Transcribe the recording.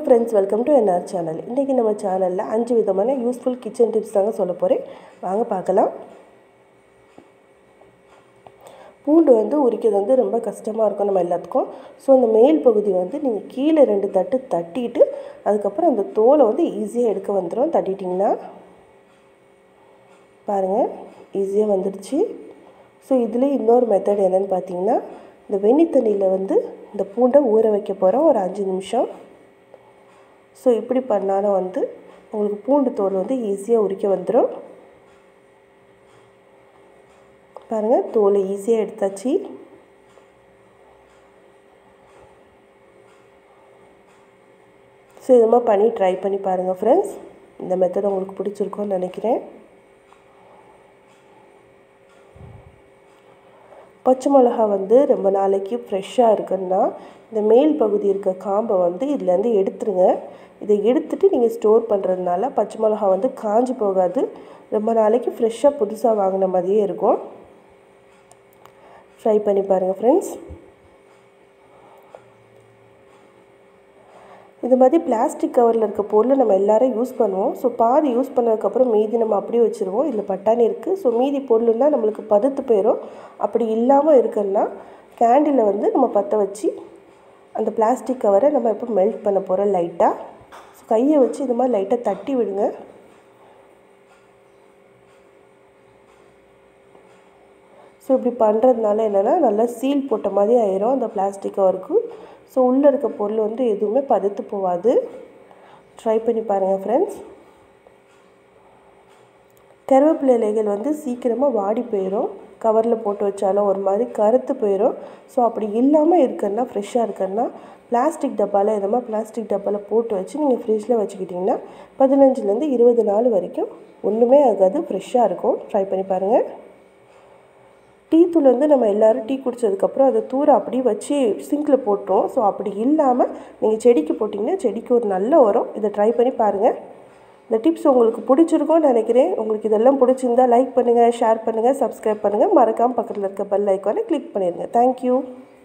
friends welcome to N R channel இன்றைக்கி நம்ம சேனலில் அஞ்சு விதமான யூஸ்ஃபுல் கிச்சன் டிப்ஸ் தாங்க சொல்ல போகிறேன் வாங்க பார்க்கலாம் பூண்டு வந்து உரிக்கிறது வந்து ரொம்ப கஷ்டமாக இருக்கும் நம்ம எல்லாத்துக்கும் ஸோ அந்த மேல் பகுதி வந்து நீங்கள் கீழே ரெண்டு தட்டு தட்டிட்டு அதுக்கப்புறம் அந்த தோலை வந்து ஈஸியாக எடுக்க வந்துடும் தட்டிட்டிங்கன்னா பாருங்கள் ஈஸியாக வந்துடுச்சு ஸோ இதில் இன்னொரு மெத்தட் என்னென்னு பார்த்தீங்கன்னா இந்த வெந்நி தண்ணியில் வந்து இந்த பூண்டை ஊற வைக்க போகிறோம் ஒரு அஞ்சு நிமிஷம் ஸோ இப்படி பண்ணாலும் வந்து உங்களுக்கு பூண்டு தோல் வந்து ஈஸியாக உரிக்க வந்துடும் பாருங்கள் தோலை ஈஸியாக எடுத்தாச்சு ஸோ இது மாதிரி பண்ணி ட்ரை பண்ணி பாருங்கள் ஃப்ரெண்ட்ஸ் இந்த மெத்தட் உங்களுக்கு பிடிச்சிருக்கும்னு நினைக்கிறேன் பச்சை மிளகா வந்து ரொம்ப நாளைக்கு ஃப்ரெஷ்ஷாக இருக்குன்னா இந்த மேல் பகுதி இருக்க காம்பை வந்து இதுலேருந்து எடுத்துருங்க இதை எடுத்துகிட்டு நீங்கள் ஸ்டோர் பண்ணுறதுனால பச்சை மிளகா வந்து காஞ்சி போகாது ரொம்ப நாளைக்கு ஃப்ரெஷ்ஷாக புதுசாக வாங்கின மாதிரியே இருக்கும் ட்ரை பண்ணி பாருங்கள் ஃப்ரெண்ட்ஸ் இது மாதிரி பிளாஸ்டிக் கவரில் இருக்க பொருளை நம்ம எல்லோரும் யூஸ் பண்ணுவோம் ஸோ பாதி யூஸ் பண்ணதுக்கப்புறம் மீதி நம்ம அப்படியே வச்சுருவோம் இதில் பட்டாணி இருக்குது ஸோ மீதி பொருள்னால் நம்மளுக்கு பதுத்து போயிடும் அப்படி இல்லாமல் இருக்குன்னா கேண்டிலை வந்து நம்ம பற்ற வச்சு அந்த பிளாஸ்டிக் கவரை நம்ம இப்போ மெல்ட் பண்ண போகிறோம் லைட்டாக ஸோ கையை வச்சு இது மாதிரி லைட்டாக தட்டி விடுங்க ஸோ இப்படி பண்ணுறதுனால என்னென்னா நல்லா சீல் போட்ட மாதிரி ஆயிரும் அந்த பிளாஸ்டிக் கவருக்கு ஸோ உள்ளே இருக்க பொருள் வந்து எதுவுமே பதுத்து போகாது ட்ரை பண்ணி பாருங்கள் ஃப்ரெண்ட்ஸ் கருவேப்பிலை இலைகள் வந்து சீக்கிரமாக வாடி போயிடும் கவரில் போட்டு வச்சாலும் ஒரு மாதிரி கருத்து போயிடும் ஸோ அப்படி இல்லாமல் இருக்குன்னா ஃப்ரெஷ்ஷாக இருக்குன்னா பிளாஸ்டிக் டப்பாவில் இந்த மாதிரி பிளாஸ்டிக் டப்பாவில் போட்டு வச்சு நீங்கள் ஃப்ரிட்ஜில் வச்சுக்கிட்டிங்கன்னா பதினஞ்சுலேருந்து இருபது நாள் வரைக்கும் ஒன்றுமே ஆகாது ஃப்ரெஷ்ஷாக இருக்கும் ட்ரை பண்ணி பாருங்கள் டீ தூள் வந்து நம்ம எல்லோரும் டீ குடித்ததுக்கப்புறம் அதை தூர அப்படியே வச்சு சிங்கில் போட்டோம் ஸோ அப்படி இல்லாமல் நீங்கள் செடிக்கு போட்டிங்கன்னா செடிக்கு ஒரு நல்ல உரம் இதை ட்ரை பண்ணி பாருங்கள் இந்த டிப்ஸ் உங்களுக்கு பிடிச்சிருக்கும்னு நினைக்கிறேன் உங்களுக்கு இதெல்லாம் பிடிச்சிருந்தா லைக் பண்ணுங்கள் ஷேர் பண்ணுங்கள் சப்ஸ்கிரைப் பண்ணுங்கள் மறக்காமல் பக்கத்தில் இருக்க பெல் ஐக்கானை கிளிக் பண்ணிடுங்க தேங்க்யூ